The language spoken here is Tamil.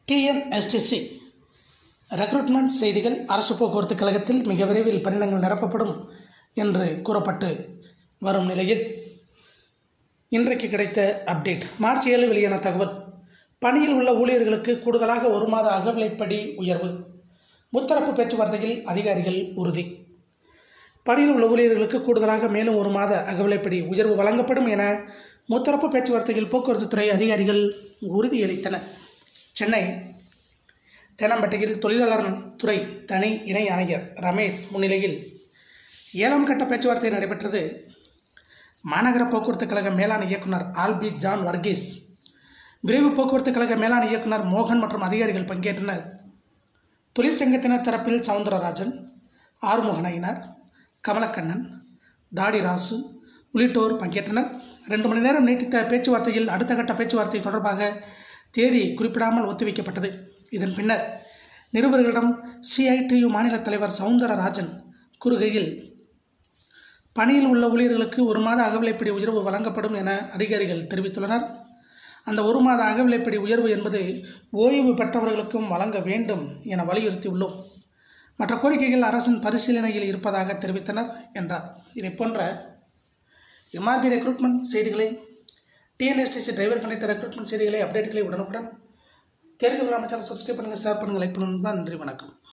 டிஎன்எஸ்டிசி ரெக்ரூட்மெண்ட் செய்திகள் அரசு போக்குவரத்து கழகத்தில் மிக விரைவில் பணியிடங்கள் நிரப்பப்படும் என்று கூறப்பட்டு வரும் நிலையில் இன்றைக்கு கிடைத்த அப்டேட் மார்ச் ஏழு வெளியான தகவல் பணியில் உள்ள ஊழியர்களுக்கு கூடுதலாக ஒரு மாத அகவிலைப்படி உயர்வு முத்தரப்பு பேச்சுவார்த்தையில் அதிகாரிகள் உறுதி பணியில் உள்ள ஊழியர்களுக்கு கூடுதலாக மேலும் ஒரு மாத அகவிலைப்படி உயர்வு வழங்கப்படும் என முத்தரப்பு பேச்சுவார்த்தையில் போக்குவரத்து துறை அதிகாரிகள் உறுதியளித்தனர் சென்னை தேனாம்பேட்டையில் தொழிலாளர் துறை தனி இணை ஆணையர் ரமேஷ் முன்னிலையில் ஏழாம் கட்ட பேச்சுவார்த்தை நடைபெற்றது மாநகர போக்குவரத்து கழக மேலாண் இயக்குனர் ஆல்பி ஜான் வர்கீஸ் விரைவு போக்குவரத்து கழக மேலாண் இயக்குனர் மோகன் மற்றும் அதிகாரிகள் பங்கேற்றனர் தொழிற்சங்கத்தினர் தரப்பில் சவுந்தரராஜன் ஆறுமுகனையினர் கமலக்கண்ணன் தாடி ராசு உள்ளிட்டோர் பங்கேற்றனர் ரெண்டு மணி நேரம் நீட்டித்த பேச்சுவார்த்தையில் அடுத்த கட்ட பேச்சுவார்த்தை தொடர்பாக தேதி குறிப்பிடாமல் ஒத்திவைக்கப்பட்டது இதன் பின்னர் நிருபர்களிடம் சிஐடியு மாநில தலைவர் சவுந்தரராஜன் கூறுகையில் பணியில் உள்ள ஊழியர்களுக்கு ஒரு மாத அகவிலைப்படி உயர்வு வழங்கப்படும் என அதிகாரிகள் தெரிவித்துள்ளனர் அந்த ஒரு மாத அகவிலைப்படி உயர்வு என்பது ஓய்வு பெற்றவர்களுக்கும் வழங்க வேண்டும் என வலியுறுத்தியுள்ளோம் மற்ற கோரிக்கைகள் அரசின் பரிசீலனையில் இருப்பதாக தெரிவித்தனர் என்றார் இதை போன்ற எம்ஆர்பி ரெக்ரூட்மெண்ட் செய்திகளை டிஎன்எஸ்டிசி டிரைவர் கண்டக்டர் ரெக்ரூட்மெண்ட் செய்திகளை அப்டேட்களை உடனுக்குடன் தெரிந்து கொள்ளாமல் சேனல் சப்ஸ்கிரைப் பண்ணுங்கள் ஷேர் பண்ணுங்கள் லைக் பண்ணுங்கள் நன்றி வணக்கம்